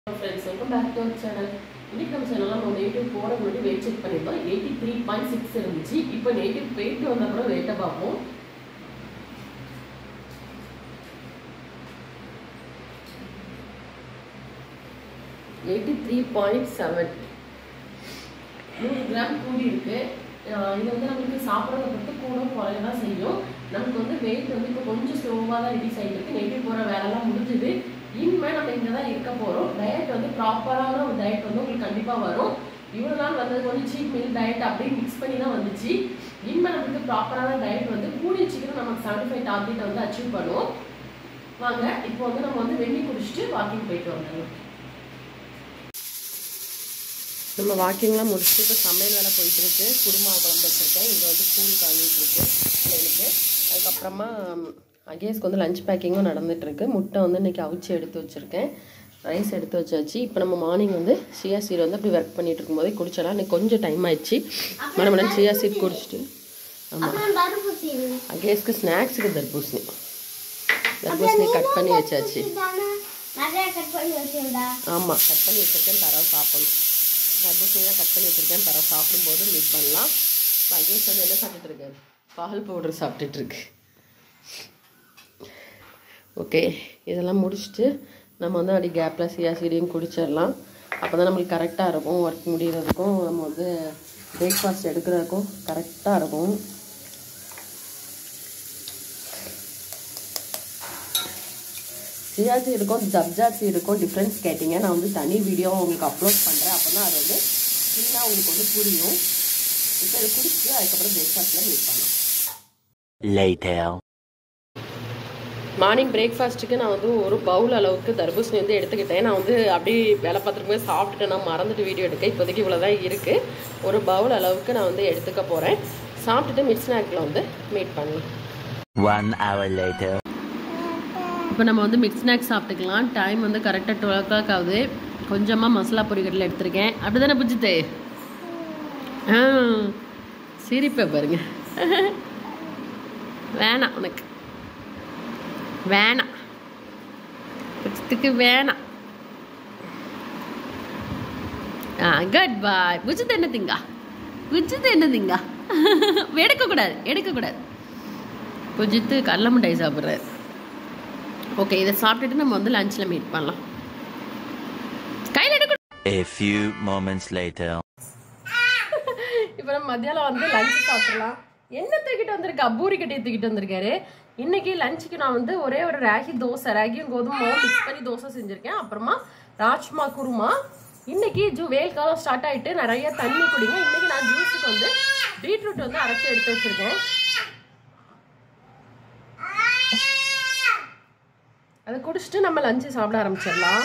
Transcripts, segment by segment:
Friends welcome back to channel இன்னைக்கு நம்ம சேனலில் நம்ம நேட்டிவ் போகிற முன்னாடி வெயிட் செக் பண்ணியிருந்தோம் எயிட்டி த்ரீ பாயிண்ட் சிக்ஸ் இருந்துச்சு இப்போ நேட்டிவ் போயிட்டு வந்தால் கூட வெயிட்டை பார்ப்போம் எயிட்டி த்ரீ பாயிண்ட் செவன் நூறு கிராம் கூடி இருக்கு ஆஹ் இது வந்து நம்மளுக்கு சாப்பிட்றத பொறுத்து கூட குறைய தான் செய்யும் நமக்கு வந்து வெயிட் வந்து இப்போ கொஞ்சம் ஸ்லோவாக தான் ரிலீஸ் ஆகிட்டு இருக்கு நெட்டிவ் போகிற வேலைலாம் முடிஞ்சுது இனிமேல் நம்ம இங்கே தான் இருக்க போகிறோம் டயட் வந்து ப்ராப்பரான ஒரு டயட் வந்து உங்களுக்கு கண்டிப்பாக வரும் இவ்வளோ நாள் வந்தது வந்து சீட் மீல் டயட் அப்படியே மிக்ஸ் பண்ணி தான் வந்துச்சு இனிமேல் நமக்கு ப்ராப்பரான டயட் வந்து கூடிய சீக்கிரம் நமக்கு செவன்டி ஃபைவ் டார்கெட் வந்து அச்சீவ் பண்ணுவோம் வாங்க இப்போ வந்து நம்ம வந்து வெண்ணி குடிச்சிட்டு வாக்கிங் போயிட்டு வந்துடலாம் நம்ம வாக்கிங்லாம் முடிச்சுட்டு இப்போ சமையல் வேலை போயிட்டு இருக்கு குருமா குழம்பு வச்சுருக்கேன் இங்கே வந்து கூழ் காஞ்சிட்டு இருக்கு பிள்ளைகளுக்கு அதுக்கப்புறமா அகேஸ்க்கு வந்து லஞ்ச் பேக்கிங்கும் நடந்துட்டு இருக்கு முட்டை வந்து இன்னைக்கு அவிச்சு எடுத்து வச்சுருக்கேன் ரைஸ் எடுத்து வச்சாச்சு இப்போ நம்ம மார்னிங் வந்து சியா சீட் வந்து அப்படி ஒர்க் பண்ணிட்டு இருக்கும்போதே குடிச்சலாம் இன்னைக்கு கொஞ்சம் டைம் ஆயிடுச்சு மேடம் மேடம் சியா சீட் குடிச்சிட்டு ஆமாம் அப்புறம் தர்பூசணி அகேஸ்க்கு ஸ்நாக்ஸுக்கு தர்பூசணி தர்பூசணி கட் பண்ணி வச்சாச்சு தானே நிறைய கட் பண்ணி வச்சிருந்தா ஆமாம் கட் பண்ணி வச்சுருக்கேன் தரவு சாப்பிடணும் தர்பூசணி தான் கட் பண்ணி வச்சுருக்கேன் தரவு சாப்பிடும்போது மீட் பண்ணலாம் இப்போ அகேஷ் வந்து என்ன சாப்பிட்டுட்டு இருக்காரு பால் பவுடர் சாப்பிட்டுட்டு இருக்கு ஓகே இதெல்லாம் முடிச்சுட்டு நம்ம வந்து அப்படி கேப்பில் சியாசிடியும் குடிச்சிடலாம் அப்போ தான் நம்மளுக்கு கரெக்டாக இருக்கும் ஒர்க் முடிகிறதுக்கும் நம்ம வந்து பிரேக்ஃபாஸ்ட் எடுக்கிறதுக்கும் கரெக்டாக இருக்கும் சியாசி இருக்கும் ஜப்ஜாசி இருக்கும் டிஃப்ரென்ஸ் கேட்டிங்க நான் வந்து தனி வீடியோ உங்களுக்கு அப்லோட் பண்ணுறேன் அப்போ தான் அது வந்து க்ளீனாக உங்களுக்கு வந்து புரியும் இப்போ இதை குடிச்சிட்டு அதுக்கப்புறம் பிரேக்ஃபாஸ்ட்டில் மீட் பண்ணலாம் Later. மார்னிங் பிரேக்ஃபாஸ்ட்டுக்கு நான் வந்து ஒரு பவுல் அளவுக்கு தர்பூசணி வந்து எடுத்துக்கிட்டேன் நான் வந்து அப்படியே வேலை பார்த்துட்டு போய் சாப்பிட்டுட்டு நான் மறந்துட்டு வீடியோ எடுக்க இப்போதைக்கு இவ்வளோ தான் இருக்குது ஒரு பவுல் அளவுக்கு நான் வந்து எடுத்துக்க போகிறேன் சாப்பிட்டுட்டு மிட் ஸ்நாக்கில் வந்து மீட் பண்ணலாம் One hour later. இப்போ நம்ம வந்து மிக்ஸ் ஸ்நாக்ஸ் சாப்பிட்டுக்கலாம் டைம் வந்து கரெக்டாக டுவெல் ஓ கிளாக் ஆகுது கொஞ்சமாக மசாலா பொரிகடலை எடுத்திருக்கேன் அப்படி தானே புஜித்து ஆ சிரிப்பை பாருங்க வேணாம் உனக்கு வேணாம் புஜித்துக்கு வேணாம் ஆ குட் பாய் புஜித்து என்ன திங்கா புஜித்து என்ன திங்கா எடுக்கக்கூடாது எடுக்கக்கூடாது புஜித்து கடல மிட்டாய் சாப்பிட்றாரு ஓகே இதை சாப்பிட்டுட்டு நம்ம வந்து லஞ்சில் மீட் பண்ணலாம் கையில் எடுக்க A few moments later. இப்போ நம்ம மத்தியானம் வந்து லஞ்ச் சாப்பிடலாம் என்ன தூக்கிட்டு வந்திருக்கா பூரி கட்டியை தூக்கிட்டு வந்திருக்காரு இன்னைக்கு லஞ்சுக்கு நான் வந்து ஒரே ஒரு ராகி தோசை ராகியும் கோதுமாவும் மிக்ஸ் பண்ணி தோசை செஞ்சுருக்கேன் அப்புறமா ராஜ்மா குருமா இன்னைக்கு ஜூ வெயில் காலம் ஸ்டார்ட் ஆயிட்டு நிறைய தண்ணி குடிங்க இன்னைக்கு நான் ஜூஸுக்கு வந்து பீட்ரூட் வந்து அரைச்சி எடுத்து வச்சிருக்கேன் அதை குடிச்சிட்டு நம்ம லஞ்சு சாப்பிட ஆரம்பிச்சிடலாம்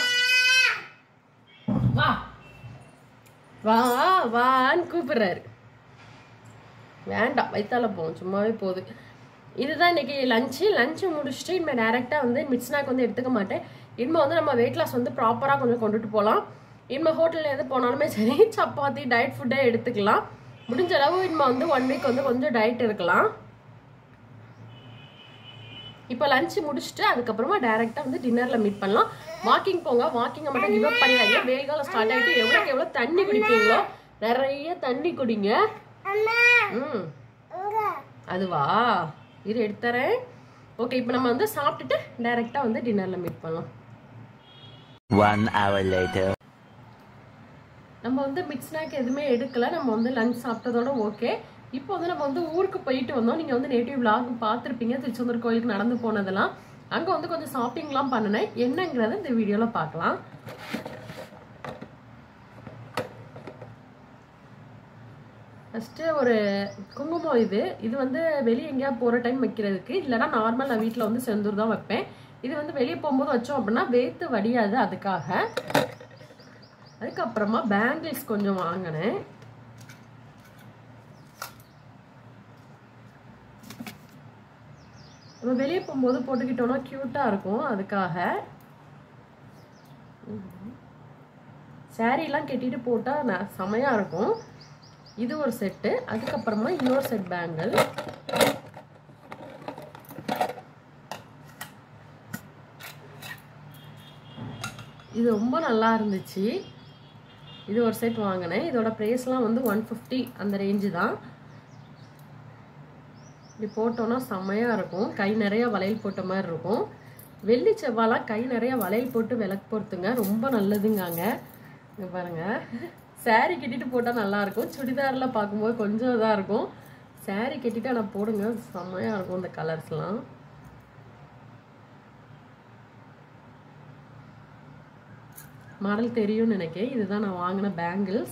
வா வா வான்னு கூப்பிடுறாரு வேண்டாம் வைத்தால போவோம் சும்மாவே போகுது இதுதான் இன்னைக்கு லஞ்சு லஞ்சு முடிச்சுட்டு இனிமேல் டேரெக்டாக வந்து மிட் ஸ்நாக் வந்து எடுத்துக்க மாட்டேன் இனிமேல் வந்து நம்ம வெயிட் லாஸ் வந்து ப்ராப்பராக கொஞ்சம் கொண்டுட்டு போகலாம் இனிமேல் ஹோட்டலில் எது போனாலுமே சரி சப்பாத்தி டயட் ஃபுட்டே எடுத்துக்கலாம் முடிஞ்ச அளவு இனிமேல் வந்து ஒன் வீக் வந்து கொஞ்சம் டயட் இருக்கலாம் இப்போ லஞ்ச் முடிச்சுட்டு அதுக்கப்புறமா டைரெக்டாக வந்து டின்னரில் மீட் பண்ணலாம் வாக்கிங் போங்க வாக்கிங்கை மட்டும் கிவ் அப் பண்ணிடாங்க வெயில் காலம் ஸ்டார்ட் ஆகிட்டு எவ்வளோக்கு எவ்வளோ தண்ணி குடிப்பீங்களோ நிறைய தண்ணி குடிங்க ம் அதுவா இரு எடுத்துறேன் ஓகே இப்போ நம்ம வந்து சாப்பிட்டுட்டு டைரெக்டாக வந்து டின்னரில் மீட் பண்ணலாம் One hour later. நம்ம வந்து மிட் ஸ்நாக் எதுவுமே எடுக்கல நம்ம வந்து லஞ்ச் சாப்பிட்டதோட ஓகே இப்போ வந்து நம்ம வந்து ஊருக்கு போயிட்டு வந்தோம் நீங்கள் வந்து நேட்டிவ் vlog பார்த்துருப்பீங்க திருச்செந்தூர் கோயிலுக்கு நடந்து போனதெல்லாம் அங்கே வந்து கொஞ்சம் ஷாப்பிங்லாம் பண்ணினேன் என்னங்கிறத இந்த வீடியோவில் பார்க்கலாம் ஃபஸ்ட்டு ஒரு குங்குமம் இது இது வந்து வெளியே எங்கேயாவது போகிற டைம் வைக்கிறதுக்கு இல்லைனா நார்மல் நான் வீட்டில் வந்து செந்தூர் தான் வைப்பேன் இது வந்து வெளியே போகும்போது வச்சோம் அப்படின்னா வேத்து வடியாது அதுக்காக அதுக்கப்புறமா பேங்கிள்ஸ் கொஞ்சம் வாங்கினேன் நம்ம வெளியே போகும்போது போட்டுக்கிட்டோம்னா க்யூட்டாக இருக்கும் அதுக்காக சாரீலாம் கட்டிட்டு போட்டால் ந செமையாக இருக்கும் இது ஒரு செட்டு அதுக்கப்புறமா இன்னொரு செட் பேங்கிள் இது ரொம்ப நல்லா இருந்துச்சு இது ஒரு செட் வாங்கினேன் இதோட ப்ரைஸ்லாம் வந்து ஒன் ஃபிஃப்டி அந்த ரேஞ்சு தான் இப்படி போட்டோன்னா செம்மையாக இருக்கும் கை நிறைய வளையல் போட்ட மாதிரி இருக்கும் வெள்ளி செவ்வாலாம் கை நிறைய வளையல் போட்டு விளக்கு பொறுத்துங்க ரொம்ப நல்லதுங்காங்க இங்க பாருங்க saree கட்டிட்டு போட்டால் நல்லா இருக்கும் சுடிதாரில் பார்க்கும்போது கொஞ்சம் இதாக இருக்கும் saree கட்டிட்டு ஆனால் போடுங்க செம்மையாக இருக்கும் இந்த கலர்ஸ்லாம் மாடல் தெரியும்னு நினைக்கிறேன் இதுதான் நான் வாங்கின பேங்கிள்ஸ்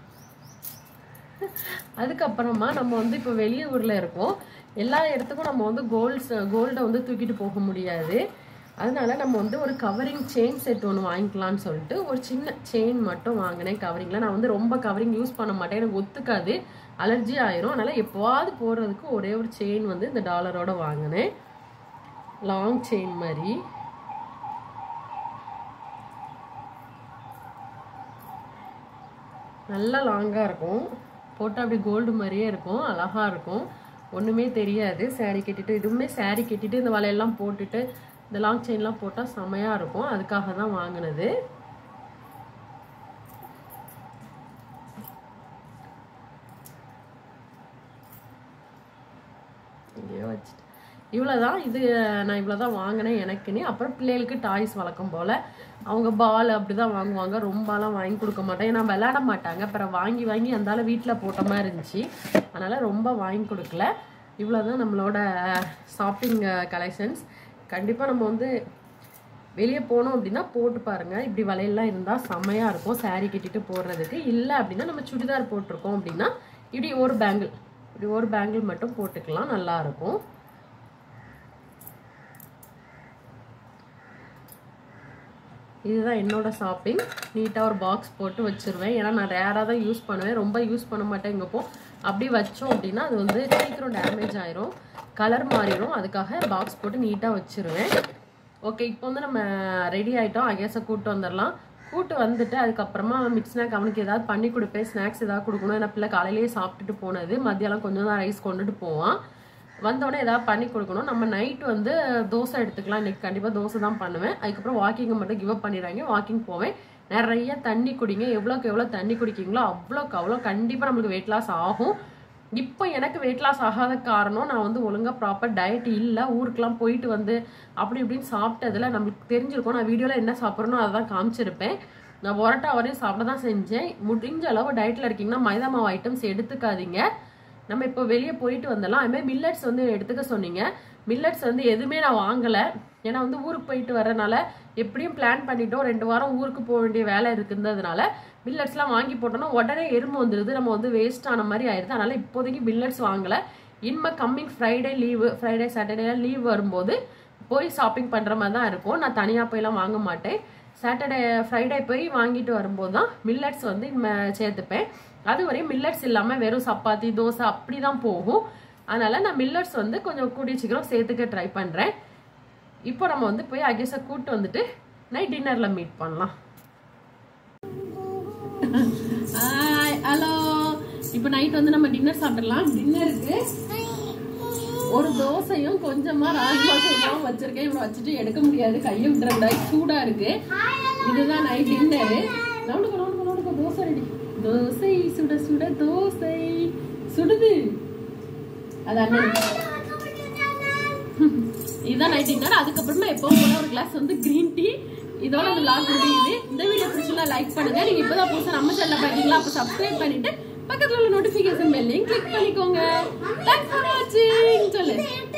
அதுக்கப்புறமா நம்ம வந்து இப்போ வெளிய ஊரில் இருக்கோம் எல்லா இடத்துக்கும் நம்ம வந்து கோல்ட்ஸ் கோல்டை வந்து தூக்கிட்டு போக முடியாது அதனால நம்ம வந்து ஒரு கவரிங் செயின் செட் ஒன்று வாங்கிக்கலாம்னு சொல்லிட்டு ஒரு சின்ன செயின் மட்டும் வாங்கினேன் கவரிங்கில் நான் வந்து ரொம்ப கவரிங் யூஸ் பண்ண மாட்டேன் எனக்கு ஒத்துக்காது அலர்ஜி ஆயிரும் அதனால எப்போவாது போடுறதுக்கு ஒரே ஒரு செயின் வந்து இந்த டாலரோட வாங்கினேன் லாங் செயின் மாதிரி நல்லா லாங்காக இருக்கும் போட்டால் அப்படி கோல்டு மாதிரியே இருக்கும் அழகா இருக்கும் ஒன்றுமே தெரியாது saree கட்டிட்டு இதுவுமே saree கட்டிட்டு இந்த வலையெல்லாம் போட்டுட்டு இந்த லாங் செயின்லாம் போட்டால் செமையாக இருக்கும் அதுக்காக தான் வாங்கினது இங்கேயோ வச்சுட்டு இவ்வளோதான் இது நான் இவ்வளோ தான் வாங்கினேன் எனக்குன்னு அப்புறம் பிள்ளைகளுக்கு டாய்ஸ் வழக்கம் போல் அவங்க பால் அப்படி தான் வாங்குவாங்க ரொம்பலாம் வாங்கி கொடுக்க மாட்டேன் ஏன்னா விளையாட மாட்டாங்க அப்புறம் வாங்கி வாங்கி அந்தால வீட்டில் போட்ட மாதிரி இருந்துச்சு அதனால் ரொம்ப வாங்கி கொடுக்கல இவ்வளோ தான் நம்மளோட ஷாப்பிங் கலெக்ஷன்ஸ் கண்டிப்பாக நம்ம வந்து வெளியே போனோம் அப்படின்னா போட்டு பாருங்க இப்படி வளையல்லாம் இருந்தால் செம்மையாக இருக்கும் saree கட்டிட்டு போடுறதுக்கு இல்லை அப்படின்னா நம்ம சுடிதார் போட்டிருக்கோம் அப்படின்னா இப்படி ஒரு பேங்கிள் இப்படி ஒரு பேங்கிள் மட்டும் போட்டுக்கலாம் நல்லா இருக்கும் இதுதான் என்னோட ஷாப்பிங் நீட்டாக ஒரு பாக்ஸ் போட்டு வச்சிருவேன் ஏன்னா நான் ரேராக தான் யூஸ் பண்ணுவேன் ரொம்ப யூஸ் பண்ண மாட்டேன் இங்கப்போ அப்படி வச்சோம் அப்படின்னா அது வந்து சீக்கிரம் டேமேஜ் ஆயிரும் கலர் மாறிடும் அதுக்காக பாக்ஸ் போட்டு நீட்டாக வச்சிருவேன் ஓகே இப்போ வந்து நம்ம ரெடி ஆகிட்டோம் அகேஸை கூப்பிட்டு வந்துடலாம் கூட்டு வந்துட்டு அதுக்கப்புறமா மிட் ஸ்நாக் அவனுக்கு ஏதாவது பண்ணி கொடுப்பேன் ஸ்நாக்ஸ் ஏதாவது கொடுக்கணும் ஏன்னா பிள்ளை காலையிலேயே சாப்பிட்டுட்டு போனது மத்தியானம் கொஞ்சம் தான் ரைஸ் கொண்டுட்டு போவான் வந்தோடனே ஏதாவது பண்ணி கொடுக்கணும் நம்ம நைட் வந்து தோசை எடுத்துக்கலாம் இன்னைக்கு கண்டிப்பாக தோசை தான் பண்ணுவேன் அதுக்கப்புறம் வாக்கிங்கை மட்டும் கிவ் அப் பண்ணிடுறாங்க வாக்கிங் போவேன் நிறைய தண்ணி குடிங்க எவ்வளோக்கு எவ்வளோ தண்ணி குடிக்கீங்களோ அவ்வளோக்கு அவ்வளோ கண்டிப்பாக நம்மளுக்கு வெயிட் லாஸ் ஆகும் இப்போ எனக்கு வெயிட் லாஸ் ஆகாத காரணம் நான் வந்து ஒழுங்காக ப்ராப்பர் டயட் இல்லை ஊருக்கெலாம் போயிட்டு வந்து அப்படி இப்படின்னு சாப்பிட்டதுல நம்மளுக்கு தெரிஞ்சிருக்கும் நான் வீடியோவில் என்ன சாப்பிட்றனோ அதை தான் காமிச்சிருப்பேன் நான் ஒரட்டா வரையும் சாப்பிட தான் செஞ்சேன் முடிஞ்ச அளவு டயட்டில் இருக்கீங்கன்னா மைதா மாவு ஐட்டம்ஸ் எடுத்துக்காதீங்க நம்ம இப்போ வெளியே போயிட்டு வந்துடலாம் அதுமாதிரி மில்லட்ஸ் வந்து எடுத்துக்க சொன்னீங்க மில்லட்ஸ் வந்து எதுவுமே நான் வாங்கலை ஏன்னா வந்து ஊருக்கு போயிட்டு வரனால எப்படியும் பிளான் பண்ணிட்டோம் ரெண்டு வாரம் ஊருக்கு போக வேண்டிய வேலை இருக்குன்றதுனால மில்லட்ஸ்லாம் வாங்கி போட்டோம்னா உடனே எறும்பு வந்துடுது நம்ம வந்து வேஸ்ட் ஆன மாதிரி ஆயிடுது அதனால இப்போதைக்கு மில்லட்ஸ் வாங்கலை இனிமே coming Friday leave Friday Saturday leave வரும்போது போய் ஷாப்பிங் பண்ணுற மாதிரி தான் இருக்கும் நான் தனியாக போயெல்லாம் வாங்க மாட்டேன் சாட்டர்டே ஃப்ரைடே போய் வாங்கிட்டு வரும்போது தான் மில்லட்ஸ் வந்து இனிமே சேர்த்துப்பேன் அது வரையும் மில்லட்ஸ் இல்லாமல் வெறும் சப்பாத்தி தோசை அப்படி தான் போகும் அதனால நான் மில்லட்ஸ் வந்து கொஞ்சம் கூடிய சீக்கிரம் சேர்த்துக்க ட்ரை பண்ணுறேன் இப்போ நம்ம வந்து போய் அகேஸை கூப்பிட்டு வந்துட்டு நைட் டின்னரில் மீட் பண்ணலாம் ஹாய் ஹலோ இப்போ நைட் வந்து நம்ம டின்னர் சாப்பிடலாம் டின்னருக்கு ஒரு தோசையும் கொஞ்சமா ராகி தோசையும் வச்சிருக்கேன் இவ்வளவு வச்சுட்டு எடுக்க முடியாது கையை விட்டுறா சூடா இருக்கு இதுதான் நைட் டின்னரு நவுண்டுக்கோ நவுண்டுக்கோ நவுண்டுக்கோ தோசை ரெடி தோசை சுட சுட தோசை சுடுது அது அண்ணன் இதுதான் நைட் டின்னர் அதுக்கப்புறமா எப்பவும் போல ஒரு கிளாஸ் வந்து கிரீன் டீ இதோட இந்த vlog முடியுது இந்த வீடியோ பிடிச்சிருந்தா லைக் பண்ணுங்க நீங்க இப்பதான் புதுசா நம்ம சேனல்ல பாத்தீங்களா அப்ப சப்ஸ்கிரைப் பண்ணிட்டு பக்கத்துல உள்ள நோட்டிபிகேஷன் பெல்லையும் கிளிக் பண்ணிக்கோங்க தேங்க்ஸ் ஃபார் வாட்சிங் சொல்லு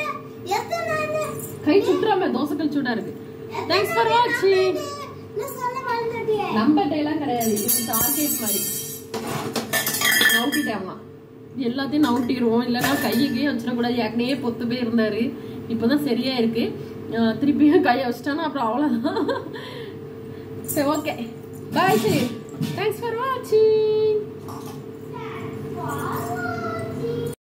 கை சுட்டுறாம தோசைக்கல் சூடா இருக்கு தேங்க்ஸ் ஃபார் வாட்சிங் நம்பர் டேலாம் கிடையாது இது டார்கெட் மாதிரி நவுட்டிட்டாமா எல்லாத்தையும் நவுட்டிடுவோம் இல்லைன்னா கையை கையை வச்சிடக்கூடாது ஏற்கனவே பொத்து போய் இருந்தாரு இப்போதான் சரியா இருக்கு அஹ் திருப்பியும் கையை வச்சிட்டானா அப்புறம் அவ்வளோதான் சரி ஓகே பாய் சரி தேங்க்ஸ் ஃபார் வாட்சிங்